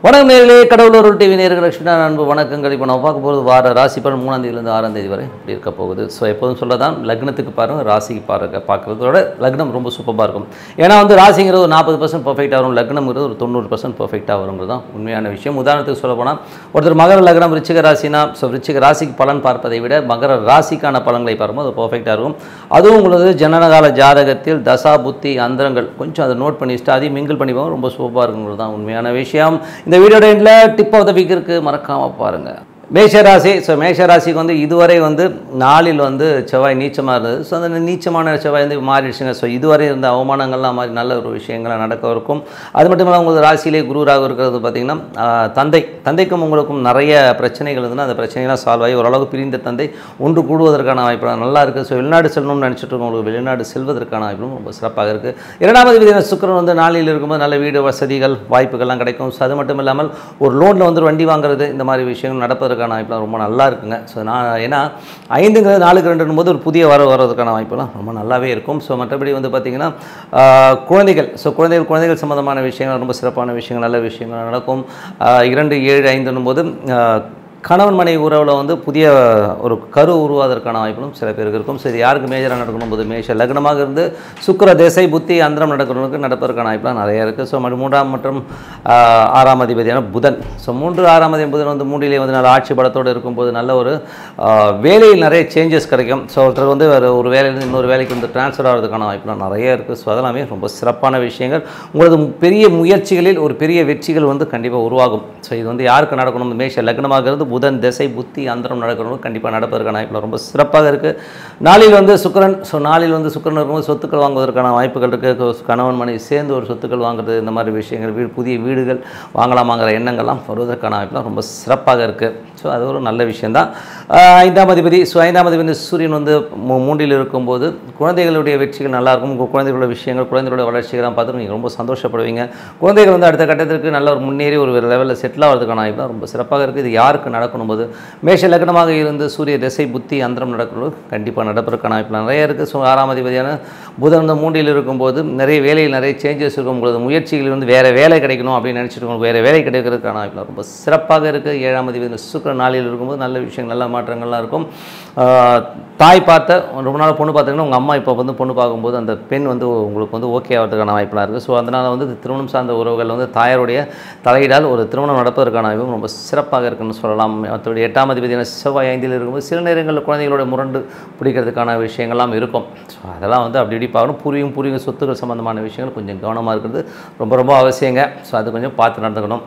வணக்கம் நேர்களே கடவுளூர் டிவி நேர்கள் லட்சுமி அன்பு வணக்கங்கள் இப்போ நம்ம பார்க்க போகிறது வார ராசி பலன் மூணாம் தேதியிலேருந்து ஆறாம் தேதி வரை இப்படி இருக்க போகுது ஸோ எப்போதும் சொல்லதான் லக்னத்துக்கு பாருங்க ராசிக்கு பாருங்க பார்க்குறதோட லக்னம் ரொம்ப சூப்பராக இருக்கும் ஏன்னா வந்து ராசிங்கிறது ஒரு நாற்பது பர்சன்ட் பர்ஃபெக்டாக வரும் லக்னம்ங்கிறது ஒரு தொண்ணூறு பர்சன்ட் பர்ஃபெக்டாக வருங்கிறது தான் உண்மையான விஷயம் உதாரணத்துக்கு சொல்ல போனால் ஒருத்தர் மகர லக்னம் விருச்சிக ராசினா ஸோ விருச்சிக ராசிக்கு பலன் பார்ப்பதை விட மகர ராசிக்கான பலன்களை பார்க்கும்போது அது பர்ஃபெக்டாக இருக்கும் அதுவும் உங்களது ஜனனகால ஜாதகத்தில் தசா புத்தி அந்தரங்கள் கொஞ்சம் அதை நோட் பண்ணி வச்சுட்டு அதையும் மிங்கிள் பண்ணி போக ரொம்ப சூப்பராக இருக்குங்கிறது தான் உண்மையான விஷயம் இந்த வீடியோட எண்டில் டிப் ஆஃப் த வீக் இருக்குது மறக்காமல் பாருங்கள் மேஷராசி ஸோ மேஷராசிக்கு வந்து இதுவரை வந்து நாளில் வந்து செவ்வாய் நீச்சமாக இருந்தது ஸோ அந்த நீச்சமான செவ்வாய் வந்து மாறிடுச்சுங்க ஸோ இதுவரை இருந்த அவமானங்கள்லாம் மாதிரி நல்ல ஒரு விஷயங்கள்லாம் நடக்க இருக்கும் அது மட்டும் இல்லாமல் உங்களுக்கு ராசியிலே குருராக இருக்கிறது பார்த்திங்கன்னா ஆஹ், தந்தை தந்தைக்கும் உங்களுக்கும் நிறைய பிரச்சனைகள் இருந்ததுன்னா அந்த பிரச்சனைலாம் சால்வ் ஆகி ஓரளவுக்கு பிரிந்த தந்தை ஒன்று கூடுவதற்கான வாய்ப்பு நல்லா இருக்குது ஸோ வெளிநாடு செல்லணும்னு நினச்சிட்டு இருக்கவங்களுக்கு வெளிநாடு செல்வதற்கான வாய்ப்பும் ரொம்ப சிறப்பாக இருக்குது இரண்டாவது விதியான சுக்கிரன் வந்து நாளில் இருக்கும்போது நல்ல வீடு வசதிகள் வாய்ப்புகள்லாம் கிடைக்கும் ஸோ அது மட்டும் இல்லாமல் ஒரு லோனில் வந்து ஒரு வண்டி வாங்குறது இந்த மாதிரி விஷயங்கள் நடப்பதற்கான வாய்ப்புலாம் ரொம்ப நல்லா இருக்குங்க ஸோ நான் ஏன்னா ஐந்துங்கிறது நாலுக்கு ரெண்டுன்னும் போது ஒரு புதிய வர வர்றதுக்கான வாய்ப்புலாம் ரொம்ப நல்லாவே இருக்கும் ஸோ மற்றபடி வந்து பார்த்திங்கன்னா ஆஹ், குழந்தைகள் ஸோ குழந்தைகள் குழந்தைகள் சம்மந்தமான விஷயங்கள் ரொம்ப சிறப்பான விஷயங்கள் நல்ல விஷயங்கள் நடக்கும் ஆஹ், இரண்டு ஏழு ஐந்துன்னும் போது ஆஹ், கணவன் மனைவி உறவில் வந்து புதிய ஒரு கரு உருவாவதற்கான வாய்ப்புகளும் சில பேருக்கு இருக்கும் சரி யாருக்கு மேஜராக நடக்கணும் போது மேஷ லக்னமாக இருந்து சுக்கிர திசை புத்தி அந்தரம் நடக்கிறவங்களுக்கு நடப்பதற்கான வாய்ப்புலாம் நிறைய இருக்குது ஸோ மறு- மூன்றாம் மற்றும் ஆஹ், ஆறாம் அதிபதியான புதன் ஸோ மூன்று ஆறாம் அதிபதி புதன் வந்து மூன்றிலே வந்து நல்ல ஆட்சி பலத்தோடு இருக்கும்போது நல்ல ஒரு ஆஹ், வேலையில் நிறைய சேஞ்சஸ் கிடைக்கும் ஸோ ஒருத்தர் வந்து வேறு ஒரு வேலையிலேருந்து இன்னொரு வேலைக்கு வந்து ட்ரான்ஸ்ஃபர் ஆகிறதுக்கான வாய்ப்புலாம் நிறைய இருக்குது ஸோ அதெல்லாமே ரொம்ப சிறப்பான விஷயங்கள் உங்களது பெரிய முயற்சிகளில் ஒரு பெரிய வெற்றிகள் வந்து கண்டிப்பாக உருவாகும் ஸோ இது வந்து யாருக்கு நடக்கணும் மேஷ லக்னமாக இருந்து புதன் திசை புத்தி அந்தரம் நடக்கணும் கண்டிப்பாக நடப்பதற்கான வாய்ப்புகள் ரொம்ப சிறப்பாக இருக்குது நாளில் வந்து சுக்கிரன் ஸோ நாளில் வந்து சுக்கிரன் இருக்கும்போது சொத்துக்கள் வாங்குவதற்கான வாய்ப்புகள் இருக்குது கணவன் மனைவி சேர்ந்து ஒரு சொத்துக்கள் வாங்குறது இந்த மாதிரி விஷயங்கள் வீடு புதிய வீடுகள் வாங்கலாமாங்கிற எண்ணங்கள்லாம் வருவதற்கான வாய்ப்புலாம் ரொம்ப சிறப்பாக இருக்குது ஸோ அது ஒரு நல்ல விஷயந்தான் ஆஹ் ஐந்தாம் அதிபதி ஸோ ஐந்தாம் அதிபதி சூரியன் வந்து மூ- மூன்றில் இருக்கும்போது குழந்தைகளுடைய வெற்றிகள் நல்லா இருக்கும் உங்கள் குழந்தைகளோட விஷயங்கள் குழந்தைகளோட வளர்ச்சிகள்லாம் பார்த்து நீங்கள் ரொம்ப சந்தோஷப்படுவீங்க குழந்தைகள் வந்து அடுத்த கட்டத்திற்கு நல்ல ஒரு முன்னேறி ஒரு லெவலில் செட்டில் ஆகிறதுக்கான வாய்ப்பு ரொம்ப சிறப்பாக இருக்குது இது யாருக்கு நடக்கணும் போது மேஷ லக்னமாக இருந்து சூரிய திசை புத்தி அந்தரம் நடக்கிறது கண்டிப்பாக நடப்பதற்கான வாய்ப்பு நிறைய இருக்குது ஸோ ஆறாம் அதிபதியான புதன் வந்து மூன்றில் இருக்கும்போது நிறைய வேலையில் நிறைய சேஞ்சஸ் இருக்கும் உங்களது முயற்சிகள் வந்து வேறு வேலை கிடைக்கணும் அப்படின்னு நினச்சிட்டு இருக்கோம் வேறு வேலை கிடைக்கிறதுக்கான வாய்ப்பு ரொம்ப சிறப்பாக இருக்குது ஏழாம் அதிபதி சுக்கிர நாளில் இருக்கும்போது நல்ல விஷயங்கள் நல்ல மாற்றங்கள்லாம் இருக்கும் ஆஹ் தாய் பார்த்த ரொம்ப நாள் பொண்ணு பார்த்தீங்கன்னா உங்கள் அம்மா இப்போ வந்து பொண்ணு பார்க்கும்போது அந்த பெண் வந்து உங்களுக்கு வந்து ஓகே ஆகிறதுக்கான வாய்ப்பெலாம் இருக்குது ஸோ அதனால் வந்து திருமணம் சார்ந்த உறவுகள் வந்து தாயாருடைய தலையிடால் ஒரு திருமணம் நடப்பதற்கான வாய்ப்பு ரொம்ப சிறப்பாக இருக்குன்னு சொல்லலாம் மற்றபடி எட்டாம் அதிபதியான செவ்வாய் ஐந்தில் இருக்கும்போது சில நேரங்களில் குழந்தைகளோட முரண்டு பிடிக்கிறதுக்கான விஷயங்கள்லாம் இருக்கும் ஸோ அதெல்லாம் வந்து அப்படி இப்படி பார்க்கணும் பூர்வீகம் பூர்வீக சொத்துக்கள் சம்மந்தமான விஷயங்கள் கொஞ்சம் கவனமாக இருக்கிறது ரொம்ப ரொம்ப அவசியங்க ஸோ அது கொஞ்சம் பார்த்து நடந்துக்கணும்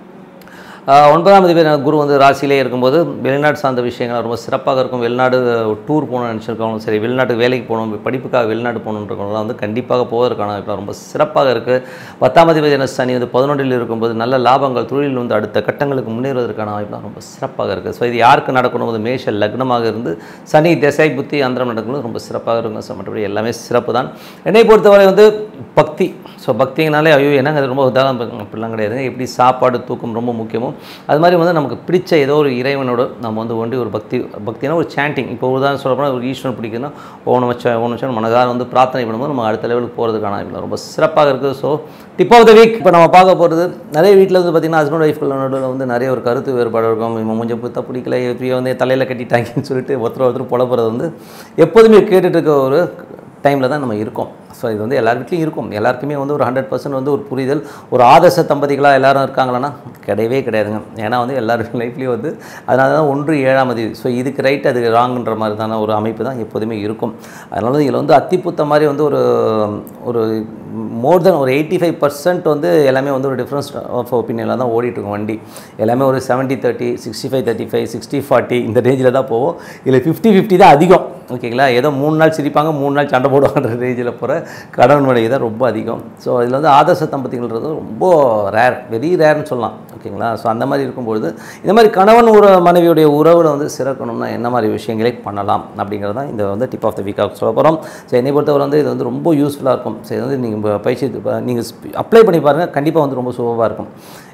ஆஹ் ஒன்பதாம் அதிபதி குரு வந்து ராசியிலே இருக்கும்போது வெளிநாடு சார்ந்த விஷயங்கள் ரொம்ப சிறப்பாக இருக்கும் வெளிநாடு டூர் போகணும்னு நினச்சிருக்கவங்களும் சரி வெளிநாட்டுக்கு வேலைக்கு போகணும் படிப்புக்காக வெளிநாடு போகணுன்றவங்களாம் வந்து கண்டிப்பாக போவதற்கான வாய்ப்பு ரொம்ப சிறப்பாக இருக்குது பத்தாம் அதிபதி சனி வந்து பதினொன்றில் இருக்கும்போது நல்ல லாபங்கள் தொழில் வந்து அடுத்த கட்டங்களுக்கு முன்னேறுவதற்கான வாய்ப்பு ரொம்ப சிறப்பாக இருக்குது ஸோ இது யாருக்கு நடக்கணும் போது மேஷ லக்னமாக இருந்து சனி திசை புத்தி அந்தரம் நடக்கணும் ரொம்ப சிறப்பாக இருக்கும் ஸோ மற்றபடி எல்லாமே சிறப்பு தான் என்னை பொறுத்தவரை வந்து பக்தி ஸோ பக்தினாலே ஐயோ என்னங்க இது ரொம்ப உதாரணம் அப்படிலாம் கிடையாது எப்படி சாப்பாடு தூக்கம் ரொம்ப முக்கியமோ அது மாதிரி வந்து நமக்கு பிடிச்ச ஏதோ ஒரு இறைவனோட நம்ம வந்து ஒண்டி ஒரு பக்தி பக்தினா ஒரு சாண்டிங் இப்போ உதாரணம் சொல்ல போனால் ஒரு ஈஸ்வரன் பிடிக்குதுன்னா ஓனம் வச்ச ஓனம் வச்சா மனதார வந்து பிரார்த்தனை பண்ணும்போது நம்ம அடுத்த லெவலுக்கு போகிறதுக்கான வாய்ப்பு ரொம்ப சிறப்பாக இருக்குது so tip of the week இப்போ நம்ம பார்க்க போகிறது நிறைய வீட்டில் வந்து பார்த்திங்கன்னா ஹஸ்பண்ட் ஒய்ஃப்கள் நடுவில் வந்து நிறைய ஒரு கருத்து வேறுபாடு இருக்கும் இவன் கொஞ்சம் புத்த பிடிக்கல எப்படியோ வந்து தலையில் கட்டிட்டாங்கன்னு சொல்லிட்டு ஒருத்தர் ஒருத்தர் புலப்புறது வந்து எப்போதுமே கேட்டுட்டு இருக்க ஒரு டைமில் தான் நம்ம இருக்கோம் ஸோ இது வந்து எல்லார் வீட்லையும் இருக்கும் எல்லாருக்குமே வந்து ஒரு ஹண்ட்ரட் பர்சன்ட் வந்து ஒரு புரிதல் ஒரு ஆதர்ச தம்பதிகளாக எல்லாரும் இருக்காங்களான்னா கிடையவே கிடையாதுங்க ஏன்னா வந்து எல்லார் லைஃப்லேயும் வந்து அதனால தான் ஒன்று ஏழாம் அதிபதி ஸோ இதுக்கு ரைட் அது ராங்குன்ற மாதிரி தான ஒரு அமைப்பு தான் எப்போதுமே இருக்கும் அதனால இதில் வந்து அத்திப்புத்த மாதிரி வந்து ஒரு ஒரு மோர் தென் ஒரு எயிட்டி ஃபைவ் பர்சன்ட் வந்து எல்லாமே வந்து ஒரு டிஃப்ரென்ஸ் ஆஃப் ஒப்பீனியனில் தான் ஓடிட்டு இருக்கும் வண்டி எல்லாமே ஒரு seventy thirty sixty five thirty five sixty forty இந்த ரேஞ்சில் தான் போவோம் இதில் ஃபிஃப்டி ஃபிஃப்டி தான் அதிகம் ஓகேங்களா ஏதோ மூணு நாள் சிரிப்பாங்க மூணு நாள் சண்டை போடுவாங்கன்ற ரேஞ்சில் போகிற கணவன் மனைவி தான் ரொம்ப அதிகம் ஸோ இதில் வந்து ஆதர்ச தம்பதிகள்ன்றது ரொம்ப ரேர் வெரி ரேர்னு சொல்லலாம் ஓகேங்களா ஸோ அந்த மாதிரி இருக்கும்பொழுது இந்த மாதிரி கணவன் உற மனைவியுடைய உறவில் வந்து சிறக்கணும்னா என்ன மாதிரி விஷயங்களை பண்ணலாம் அப்படிங்கிறது தான் இந்த வந்து டிப் ஆஃப் த வீக்காக சொல்ல போகிறோம் ஸோ என்னை பொறுத்தவரை வந்து இது வந்து ரொம்ப யூஸ்ஃபுல்லாக இருக்கும் ஸோ இது வந்து நீங்கள் பயிற்சி நீங்கள் அப்ளை பண்ணி பாருங்கள் கண்டிப்பாக வந்து ரொம்ப சூப்பராக இருக்கும்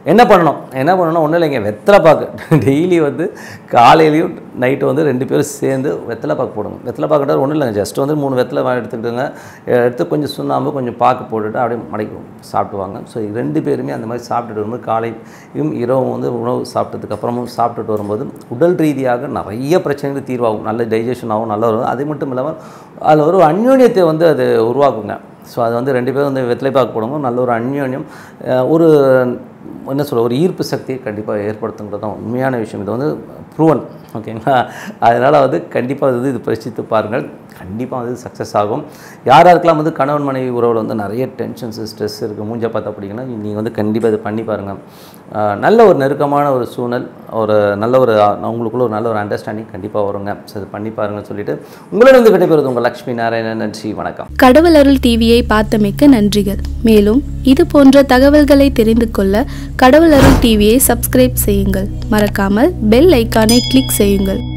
என்ன பண்ணணும் என்ன பண்ணணும் ஒன்றும் இல்லைங்க வெத்தலை பாக்கு டெய்லி வந்து காலையிலையும் நைட்டு வந்து ரெண்டு பேரும் சேர்ந்து வெத்தலை பாக்கு போடுங்க வெத்தலை பாக்குறது ஒன்றும் இல்லைங்க ஜஸ்ட் வந்து மூணு வெத்தலை வா- எடுத்துக்கிட்டுங்க எடுத்து கொஞ்சம் சுண்ணாம்பு கொஞ்சம் பாக்கு போட்டுட்டு அப்படியே மடக்கி சாப்பிடுவாங்க ஸோ ரெண்டு பேருமே அந்த மாதிரி சாப்பிட்டுட்டு வரும்போது காலையும் இரவும் வந்து உணவு சாப்பிட்டதுக்கு அப்புறமும் சாப்பிட்டுட்டு வரும்போது உடல் ரீதியாக நிறைய பிரச்சனைகள் தீர்வாகும் நல்ல டைஜஷன் ஆகும் நல்லா வரும் அது மட்டும் இல்லாமல் அதில் ஒரு அந்யோன்யத்தை வந்து அது உருவாக்குங்க ஸோ அது வந்து ரெண்டு பேரும் வந்து வெத்தலை பாக்கு போடும்போது நல்ல ஒரு அந்யோன்யம் அஹ் ஒரு என்ன சொல்ல ஒரு ஈர்ப்பு சக்தியை கண்டிப்பாக ஏற்படுத்துங்கிறது தான் உண்மையான விஷயம் இது வந்து ப்ரூவன் ஓகேங்களா அதனால் வந்து கண்டிப்பாக வந்து இது பரிசித்து பாருங்கள் கண்டிப்பாக வந்து சக்ஸஸ் ஆகும் யார் யாருக்கெல்லாம் வந்து கணவன் மனைவி உறவில் வந்து நிறைய டென்ஷன்ஸ் ஸ்ட்ரெஸ் இருக்குது மூஞ்ச பார்த்தா அப்படிங்கன்னா நீங்கள் வந்து கண்டிப்பாக இது பண்ணி பாருங்கள் ஆஹ் நல்ல ஒரு நெருக்கமான ஒரு சூழல் ஒரு நல்ல ஒரு உங்களுக்குள்ள ஒரு நல்ல ஒரு அண்டர்ஸ்டாண்டிங் கண்டிப்பாக வருங்க ஸோ இது பண்ணி பாருங்கன்னு சொல்லிட்டு உங்களிடம் விடைபெறுவது உங்கள் லக்ஷ்மி நாராயணன் நன்றி வணக்கம் கடவுள் அருள் டிவியை பார்த்தமைக்க நன்றிகள் மேலும் இது போன்ற தகவல்களை தெரிந்து கொள்ள கடவுள் அருள் டிவியை சப்ஸ்கிரைப் செய்யுங்கள் மறக்காமல் பெல் ஐக்கானை கிளிக் செய்யுங்கள்